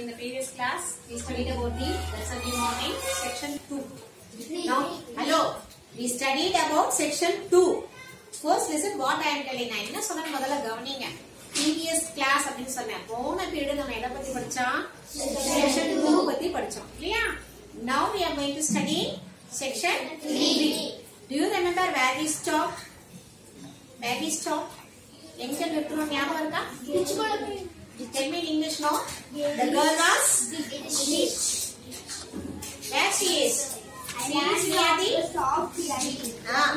in the previous class, we studied about the that's a new morning, section 2. Now, hello. We studied about section 2. First listen what I am telling. நான் என்ன சொன்னேன் முதல்ல கவனிங்க previous class அப்படின்னு சொன்னேன் போன period நம்ம எதை பத்தி படிச்சோம் section 2 பத்தி படிச்சோம் இல்லையா now we are going to study section 3 do you remember where we stopped where we stopped எங்க நிறுத்தணும் ஞாபகம் இருக்கா tell me in english no the girl was where she is she is near the Ah.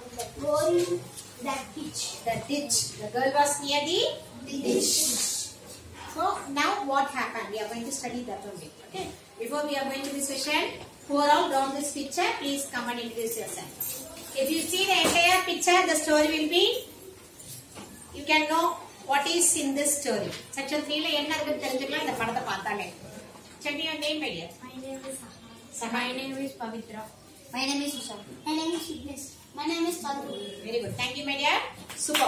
the ditch. The girl was near the ditch. So now what happened? We are going to study that only. Okay. Before we are going to this session, pour out down this picture. Please come and introduce yourself. If you see the entire picture, the story will be. You can know what is in this story. Section 3 ல என்ன இருக்குன்னு தெரிஞ்சுக்கலாம் இந்த படத்தை பார்த்தாலே. Tell me your name, my dear. My name is Saha. My name is Pavitra. My name is Usha. My name is Fitness. My name is Patu. Very good. Thank you, my dear. Super.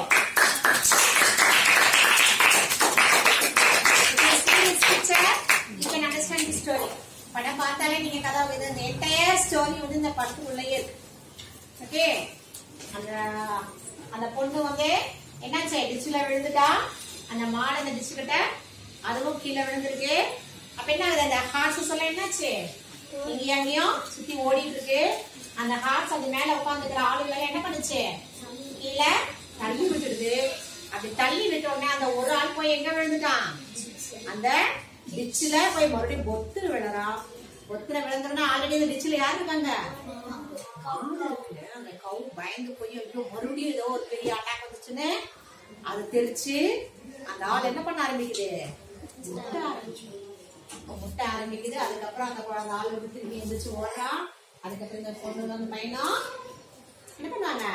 If you see this picture, you can understand the story. படம் பார்த்தாலே நீங்க கதை இது இந்த entire story வந்து இந்த படத்துக்குள்ளேயே இருக்கு okay அந்த அந்த பொண்ணு வந்து என்னாச்சு டிச்சுல விழுந்துட்டா அந்த மாடு அந்த டிச்சு கிட்ட அதுவும் கீழே விழுந்திருக்கு அப்ப என்ன ஆகுது அந்த ஹார்ஸஸ் எல்லாம் என்னாச்சு இங்கேயும் அங்கேயும் சுத்தி ஓடிட்டு இருக்கு அந்த ஹார்ஸ் அது மேல உட்காந்துக்கிற ஆளுகள் எல்லாம் என்ன பண்ணுச்சு கீழே தள்ளி விட்டுடுது அப்படி தள்ளி விட்ட உடனே அந்த ஒரு ஆள் போய் எங்க விழுந்துட்டான் அந்த டிச்சில போய் மறுபடியும் பொத்துரு விழறான் பொத்துன விழுந்துருன்னா ஆல்ரெடி இந்த டிச்சில யார் இருக்காங்க கவு இருக்குல்ல, அந்த கவு பயந்து போய் ஐயோ மறுபடியும் ஏதோ ஒரு பெரிய அட்டாக் வந்துச்சுன்னு அது தெரிச்சு அந்த ஆள் என்ன பண்ண ஆரம்பிக்குது முட்ட ஆரம்பிச்சு முட்ட ஆரம்பிக்குது அதுக்கப்புறம் அந்த குழந்தை ஆள் விட்டு திரும்பி எந்திரிச்சு ஓடுறான் அதுக்கப்புறம் இந்த பொண்ணு வந்து பையனும் என்ன பண்ணுவாங்க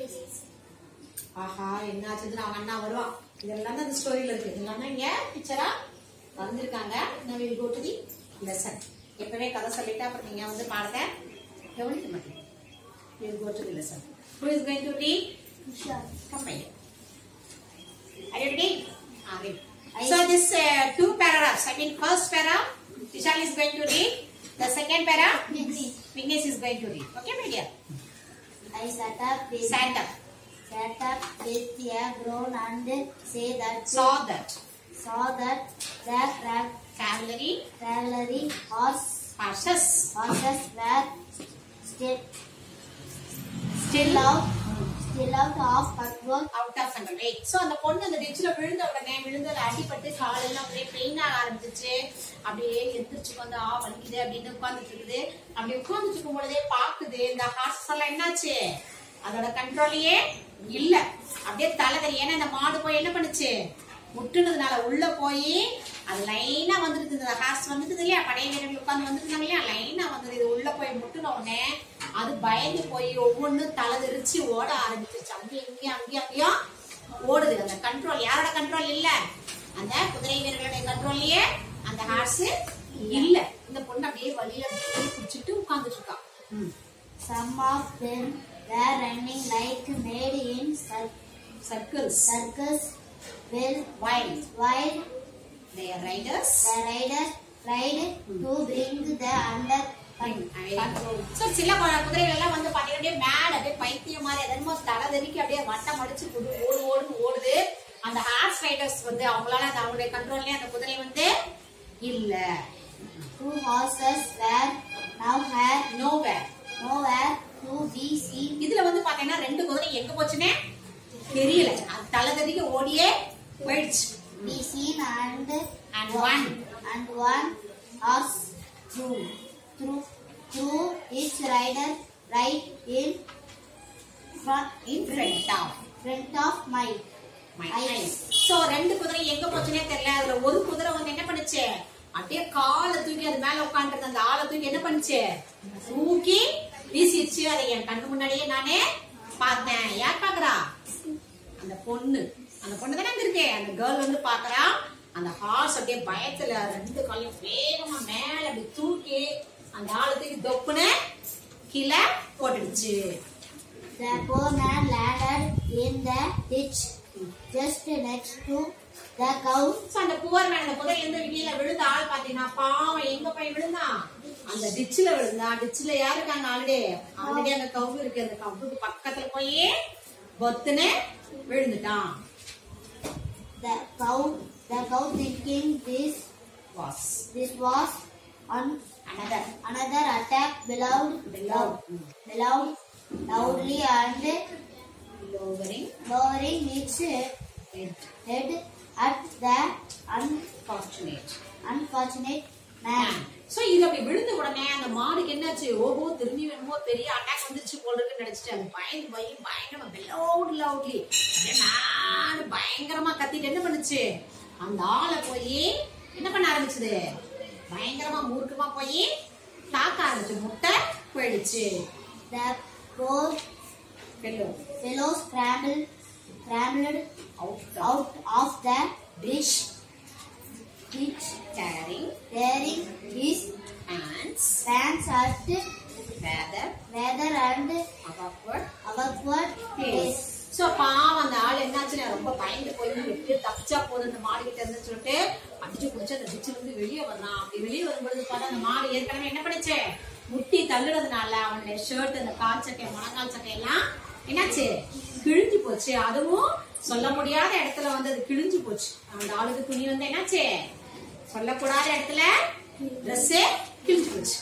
ஆஹா என்ன ஆச்சுன்னு அவங்க அண்ணா வருவான் இதெல்லாம் தான் இந்த ஸ்டோரியில இருக்கு இதெல்லாம் தான் இங்க பிக்சரா வந்திருக்காங்க நான் will go to the lesson எப்பவே கதை சொல்லிட்டு அப்புறம் நீங்க வந்து பாடத்தை கவனிக்க மாட்டீங்க will go to the lesson who is going to read Usha. Come here. Are you ready? Ah, ready. So this uh, two paragraphs. I mean, first para, Vishal is going to read. The second para, Vignesh is going to read. Okay, my dear. I sat up with Stand up. sat up with a groan and say that Saw that. saw that the tra- Cavalry, cavalry horse horses, horses were still still out still out of control. out of control. Right. So அந்த பொண்ணு அந்த டிச்சில விழுந்த உடனே விழுந்ததுல அடிபட்டு காலெல்லாம் அப்படியே pain ஆக ஆரம்பிச்சிச்சு அப்படியே எந்திரிச்சு வந்து ஆ வலிக்குது அப்படின்னு உட்கார்ந்துட்டு இருக்குது அப்படி உட்கார்ந்துட்டு இருக்கும் பொழுதே பாக்குது இந்த ஹார்ஸ் எல்லாம் என்னாச்சு அதோட கண்ட்ரோலையே இல்ல அப்படியே தலைதறி ஏன்னா இந்த மாடு போய் என்ன பண்ணுச்சு முட்டுனதுனால உள்ள போய் அது லைனா வந்துருது இந்த ஹார்ஸ் வந்துருது இல்லையா படை வீரர்கள் உட்கார்ந்து வந்துருந்தாங்க இல்லையா லைனா வந்தது இது உள்ள போய் முட்டுன உடனே அது பயந்து போய் ஒவ்வொன்றும் தலை தெரிச்சு ஓட ஆரம்பிச்சிருச்சு அங்கேயும் இங்கேயும் அங்கேயும் அங்கேயும் ஓடுது அந்த கண்ட்ரோல் யாரோட கண்ட்ரோல் இல்ல அந்த குதிரை வீரர்களுடைய கண்ட்ரோல்லயே அந்த ஹார்ஸ் இல்ல இந்த பொண்ணு அப்படியே வழியில அப்படியே குடிச்சிட்டு உட்கார்ந்துட்டு இருக்கா ம். Some of them were running like made in cir- circles circus well wild while they are riders the rider tried to bring the under control. So, சில கு- குதிரைகள் எல்லாம் வந்து பாத்தீங்கன்னா அப்படியே மேல அப்படியே பைத்தியம் மாதிரி எதனமோ தலை தெறிக்கி அப்படியே வட்டம் அடிச்சு குடு ஓடு ஓடுன்னு ஓடுது அந்த ஹார்ஸ் ரைடர்ஸ் வந்து அவங்களால அந்த அவங்களுடைய கண்ட்ரோல்லயே அந்த குதிரை வந்து இல்ல Two horses were now had nowhere nowhere to be seen. இதுல வந்து பாத்தீங்கன்னா ரெண்டு குதிரை எங்க போச்சுன்னே தெரியல அது தலை தெறிக்க ஓடியே போயிடுச்சு Be seen and And one. and one horse through through through its rider right in front in front of front of my my Eyes. eyes. So, ரெண்டு குதிரை எங்க போச்சுன்னே தெரியல அதுல ஒரு குதிரை வந்து என்ன பண்ணுச்சு அப்படியே காலை தூக்கி அது மேல உட்காந்துருந்த அந்த ஆளை தூக்கி என்ன பண்ணுச்சு தூக்கி வீசிடுச்சு அதை என் கண்ணு முன்னாடியே நானே பார்த்தேன் யார் பாக்குறா அந்த பொண்ணு அந்த பொண்ணு தானே அங்க இருக்கே அந்த கேர்ள் வந்து பாக்குறா அந்த ஹார்ஸ் அப்படியே பயத்துல ரெண்டு காலையும் வேகமா மேல அப்படி தூக்கி அந்த ஆளை தூக்கி தொப்புன்னு கீழே போட்டுடுச்சு The poor man landed in the ditch just next to The cow So, அந்த புவர் மேன் அந்த புதையில இருந்து கீழே விழுந்த ஆள் பாத்தீங்கன்னா பாவம் எங்க போய் விழுந்தான் அந்த டிச்சில விழுந்தான் டிச்சில யாரு இருக்காங்க ஆல்ரெடி ஆல்ரெடி அங்க கவு இருக்கு அந்த கவுக்கு பக்கத்துல போய் பொத்துன்னு விழுந்துட்டான் the cow the cow thinking this was this was on another another attack bellowed below bellowed loudly and lowering lowering its it head at the un, fortunate unfortunate man. So இது அப்படி விழுந்த உடனே அந்த மாடுக்கு என்னாச்சு ஓஹோ திரும்பி வேணுமோ பெரிய அட்டாக் வந்துருச்சு போல இருக்குன்னு நினைச்சிட்டு அது பயந்து போய் பயங்கரமா லவுட் லவுட்லி நாடு பயங்கரமா கத்திட்டு என்ன பண்ணுச்சு அந்த ஆளை போய் என்ன பண்ண ஆரம்பிச்சது பயங்கரமா மூர்க்கமா போய் தாக்க ஆரம்பிச்சு முட்டை போயிடுச்சு The poor fellow fellow scrambled scrambled out out of the dish, which caring tearing his hands pants at weather rather and awkward awkward place. So பாவம் அந்த ஆள் என்னாச்சுன்னா ரொம்ப பயந்து போய் எப்படி தப்பிச்சா போதும் இந்த மாடு கிட்ட இருந்து சொல்லிட்டு அடிச்சு குடிச்சு அந்த டிச்சுல இருந்து வெளியே வந்தான் அப்படி வெளியே வரும்பொழுது பார்த்தா அந்த மாடு ஏற்கனவே என்ன பண்ணுச்சு முட்டி தள்ளுறதுனால அவனுடைய ஷர்ட் அந்த கால் சட்டை முழங்கால் சட்டை எல்லாம் என்னாச்சு கிழிஞ்சு போச்சு அதுவும் சொல்ல முடியாத இடத்துல வந்து அது கிழிஞ்சு போச்சு அந்த ஆளுக்கு துணி வந்து என்னாச்சு சொல்லக்கூடாத இடத்துல ட்ரெஸ் கிழிஞ்சு போச்சு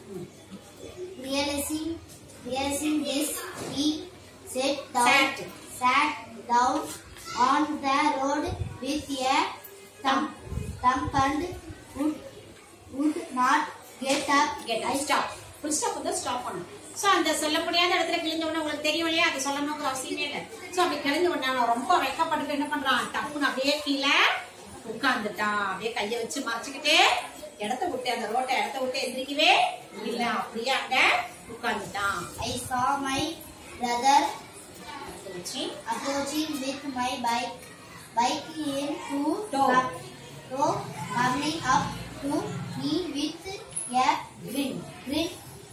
Realizing, realizing this, he sat down, Sat. sat down on the road with a thumb, thumb and would, would not get up. Get stop full stop வந்து ஸ்டாப் பண்ணும் சோ அந்த சொல்ல முடியாத இடத்துல கிழிஞ்ச உடனே உங்களுக்கு தெரியும் இல்லையா அது சொல்லணுங்கிற அவசியமே இல்லை சோ அப்படி கிழிஞ்ச உடனே அவன் ரொம்ப வெக்கப்பட்டு என்ன பண்றான் டப்புன்னு அப்படியே கீழே உட்கார்ந்துட்டான் அப்படியே கைய வச்சு மறைச்சுக்கிட்டு இடத்த விட்டு அந்த ரோட்டை இடத்த விட்டு எந்திரிக்கவே இல்ல அப்படியே அங்க உட்கார்ந்துட்டான் I saw my brother வச்சு approaching with my bike, bike in to Tow. to coming up to me with a grin grin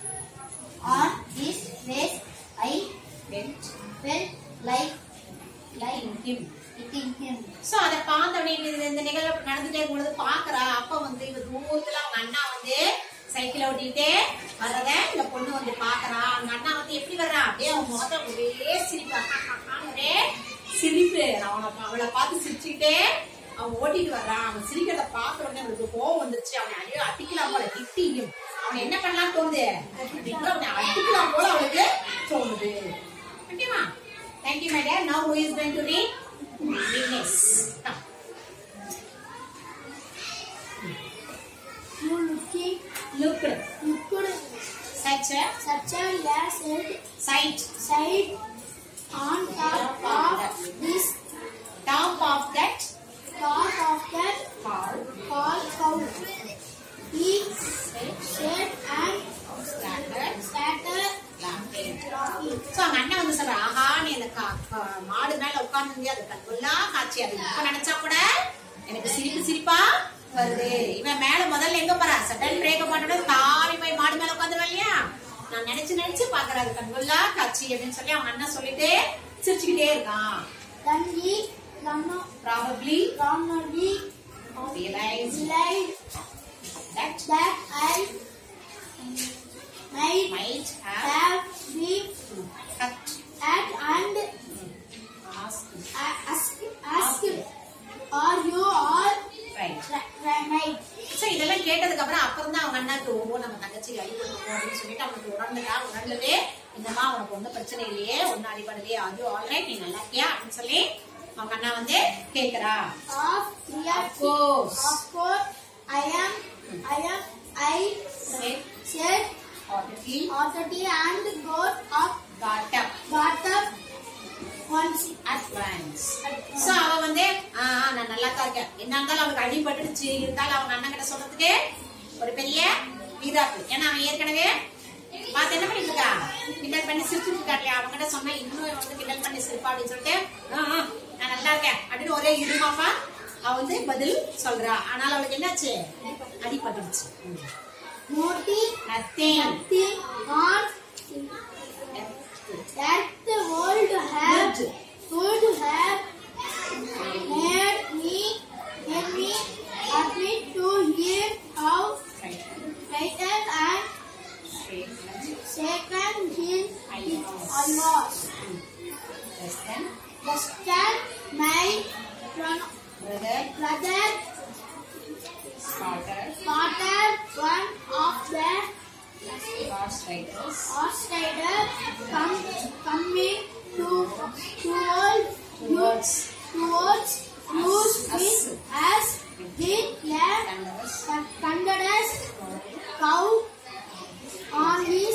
on his face. I went felt like like in him hitting him. So அத பார்த்த உடனே இந்த இந்த நிகழ்வு நடந்துட்டே இருக்கும்போது பாக்குறா அப்ப வந்து இவ தூரத்துல அவங்க அண்ணா வந்து சைக்கிள் ஓட்டிட்டு வர்றத இந்த பொண்ணு வந்து பாக்குறா அவங்க அண்ணா வந்து எப்படி வர்றா அப்படியே அவன் முகத்தை ஒரே சிரிப்பா ஒரே சிரிப்பு அவனை அவளை பார்த்து சிரிச்சுக்கிட்டே அவன் ஓட்டிட்டு வர்றான் அவன் சிரிக்கிறத பார்த்த உடனே அவளுக்கு கோவம் வந்துருச்சு அவனை ஐயோ அடிக்கலாம் போல திட்டியும் அவன் என்ன பண்ணலாம் தோணுது அவனை அடிக்கலாம் போல அவளுக்கு தோணுது ஓகேவா thank you my dear now who is going to read Venus. Come. You looking Look. looked Such a such a last sight. side on top of this Top of that top of that car. tall cow. He Set. said and Standard. started Laughing. laughing. So, அவங்க அண்ணன் வந்து சொல்ற ஆஹா நீ அந்த கா- கா- மாடு மேல உட்கார்ந்து அது கண்கொள்ளா காட்சி அது இப்ப நினைச்சா கூட எனக்கு சிரிப்பு சிரிப்பா வருது இவன் மேல முதல்ல எங்க போறா சடன் பிரேக்க மாட்டோட தாவி போய் மாடு மேல உட்காந்துருவா இல்லையா நான் நினைச்சு நினைச்சு பாக்குறேன் அது கண்கொள்ளா காட்சி அப்படின்னு சொல்லி அவன் அண்ணன் சொல்லிட்டு சிரிச்சுக்கிட்டே இருக்கான் Then he Rama- probably Ramali realized realized that that I might might have have been cut at and asked asked, asked are you all right right? So இதெல்லாம் கேட்டதுக்கு அப்புறம் அப்புறம் தான் அவங்க அண்ணாக்கு ஓ நம்ம தங்கச்சி அடிபடுவோம் அப்படின்னு சொல்லிட்டு அவனுக்கு உணர்ந்துட்டா உணர்ந்துட்டு இந்தமா உனக்கு ஒன்றும் பிரச்சனை இல்லையே ஒன்னும் அடிபடலையே அது ஆல்ரைட் நீ நல்லா இருக்கியா அப்படின்னு சொல்லி அவங்க அண்ணா வந்து கேக்குறா Of Of course. Of course, I am. I am. I Said said already authority and got up. got up Got up once. at once so அவ வந்து ஆ ஆ, நான் நல்லா தான் இருக்கேன் என்ன இருந்தாலும் அவனுக்கு அடிபட்டுடுச்சு இருந்தாலும் அவங்க அண்ணன் கிட்ட சொல்றதுக்கு ஒரு பெரிய வீராப்பு ஏன்னா அவன் ஏற்கனவே பார்த்து என்ன பண்ணிட்டு இருக்கா கிண்டல் பண்ணி சிரிச்சுட்டு இருக்கா இல்லையா அவங்ககிட்ட சொன்னா இன்னும் இவன் வந்து கிண்டல் பண்ணி சிரிப்பா அப்படின்னு சொல்லிட்டு "ஆ, ஆ, நான் நல்லா இருக்கேன் அப்படின்னு ஒரே இருமாப்பா அவ வந்து பதில் சொல்றா ஆனால் அவளுக்கு என்னாச்சு அடிபட்டுடுச்சு Nothing. Nothing Nothing on that the world have would have made me he help me admit to hear how Right. frightened and Straight. shaken his I was. I was. Yes, then. Buster, my bro- Brother. brother, Starter. father, one of the Horse riders. horse rider, come, coming to, towards, Towards. towards, use Us. it as did left Thunders. thunderous cow on his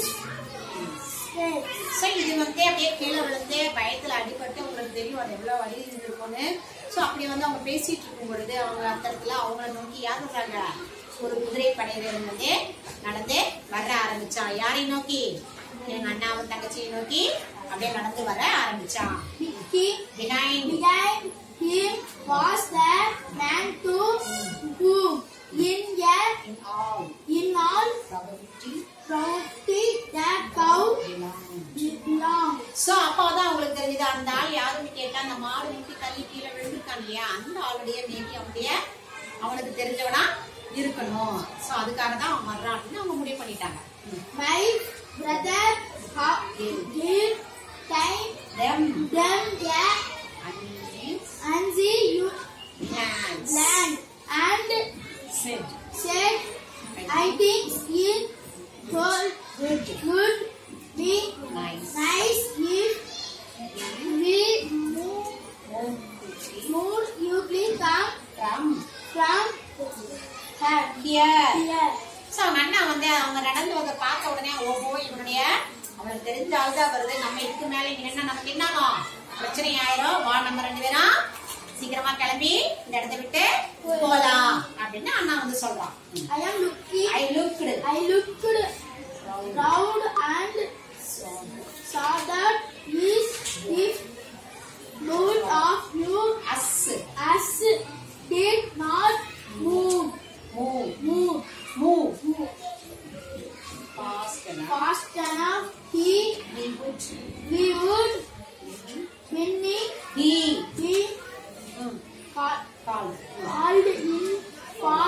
head. So இது வந்து அப்படியே கீழே விழுந்து பயத்துல அடிபட்டு உங்களுக்கு தெரியும் அது எவ்வளவு வலி இருந்திருக்கும்னு ஸோ அப்படி வந்து அவங்க பேசிட்டு இருக்கும் பொழுது அவங்க அந்த இடத்துல அவங்கள நோக்கி யார் வர்றாங்க ஒரு குதிரை படையில இருந்தது நடந்து வர ஆரம்பிச்சான் யாரை நோக்கி எங்க அண்ணாவும் தங்கச்சியை நோக்கி அப்படியே நடந்து வர ஆரம்பிச்சான் He, behind behind him was the man to whom in a in all in all probability property that cow belonged. So அப்போதான் அவங்களுக்கு தெரிஞ்சது அந்த ஆள் யாருன்னு கேட்டா அந்த மாடு முட்டி தள்ளி கீழே விழுந்திருக்கான் இல்லையா அந்த ஆளுடைய மேபி அவனுடைய அவனுக்கு தெரிஞ்சவனா இருக்கணும் சோ அதுக்காக தான் அவன் வர்றான் அப்படின்னு அவங்க முடிவு பண்ணிட்டாங்க My brother ha- did time them them the and unseen you hands land and said said, I think it would good would be nice nice if we move, One, two, three. move you please come from from her here here. So அவங்க அண்ணா வந்து அவங்க நடந்து வந்த பார்த்த உடனே ஓஹோ இவனுடைய அவனுக்கு தெரிஞ்ச ஆள் தான் வருது நம்ம இதுக்கு மேல இங்க என்ன நமக்கு என்னனோ பிரச்சனை ஆயிரும் வா நம்ம ரெண்டு பேரும் சீக்கிரமா கிளம்பி இந்த இடத்தை விட்டு போலாம் அப்படின்னு அண்ணா வந்து சொல்றான் I am looking. I looked I looked round and saw that is if none of you as as did not move move move move move fast fast enough he we would we would winning he be ca- call called in for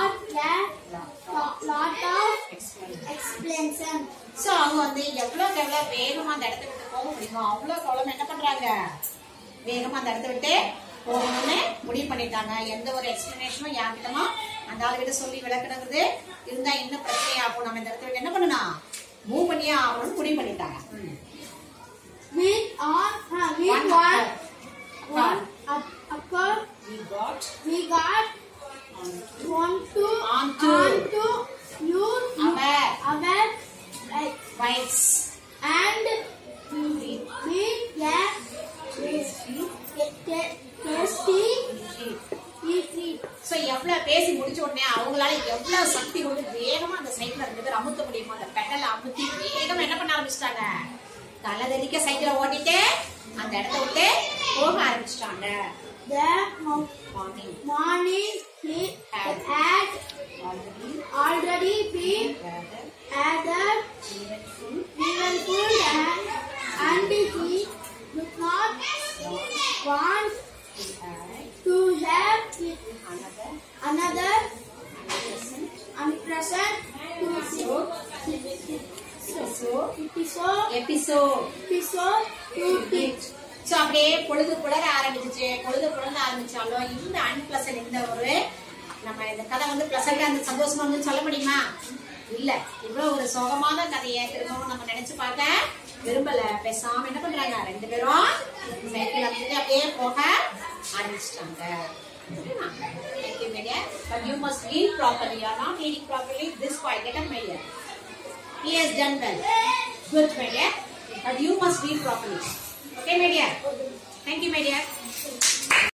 a lot of explanation. So அவங்க வந்து எவ்வளவுக்கு எவ்வளவு வேகமா அந்த இடத்த விட்டு போக முடியுமோ அவ்வளவுக்கு அவ்வளவு என்ன பண்றாங்க வேகமா அந்த இடத்த விட்டு போகணும்னு முடிவு பண்ணிட்டாங்க எந்த ஒரு எக்ஸ்பிளனேஷனும் யார்கிட்டமா அந்த ஆளுகிட்ட சொல்லி விளக்குறது இருந்தா இன்னும் பிரச்சனை ஆகும் நம்ம இந்த இடத்த விட்டு என்ன பண்ணணும் மூவ் பண்ணியே ஆகணும்னு முடிவு பண்ணிட்டாங்க ம். With on uh, with One one occur. one up, occur We got we got on one to Onto. onto you our our right bikes. and we we yeah tasty we treat so எவ்வளவு பேசி முடிச்ச உடனே அவங்களால எவ்வளவு சக்தி கொண்டு வேகமா அந்த cycle ரெண்டு பேரும் அமுத்த முடியுமோ அந்த பெடலை அமுத்தி வேகமா என்ன பண்ண ஆரம்பிச்சிட்டாங்க தலை தெறிக்க சைக்கிளை ஓட்டிட்டு அந்த இடத்த விட்டு போக ஆரம்பிச்சிட்டாங்க the mo- morning morning he Had. had already already been added even full even food and, and he did not want to have it another another unpleasant unpleasant to episode episode episode episode episode to teach. So அப்படியே பொழுது புலர ஆரம்பிச்சிச்சு பொழுது புலர ஆரம்பிச்சாலும் இந்த அன்பிளசன் இந்த ஒரு நம்ம இந்த கதை வந்து பிளசண்டா அந்த சந்தோஷமா வந்து சொல்ல முடியுமா இல்ல இவ்வளவு ஒரு சோகமான கதையை திரும்பவும் நம்ம நினைச்சு பார்க்க விரும்பல பேசாம என்ன பண்றாங்க ரெண்டு பேரும் சைக்கிள் வந்து அப்படியே போக ஆரம்பிச்சிட்டாங்க Thank you, my dear. But you must read properly. You are not reading properly. This point, get up, my dear. He has done well. Good, my dear. But you must read properly. Okay, my dear. Thank you, my dear.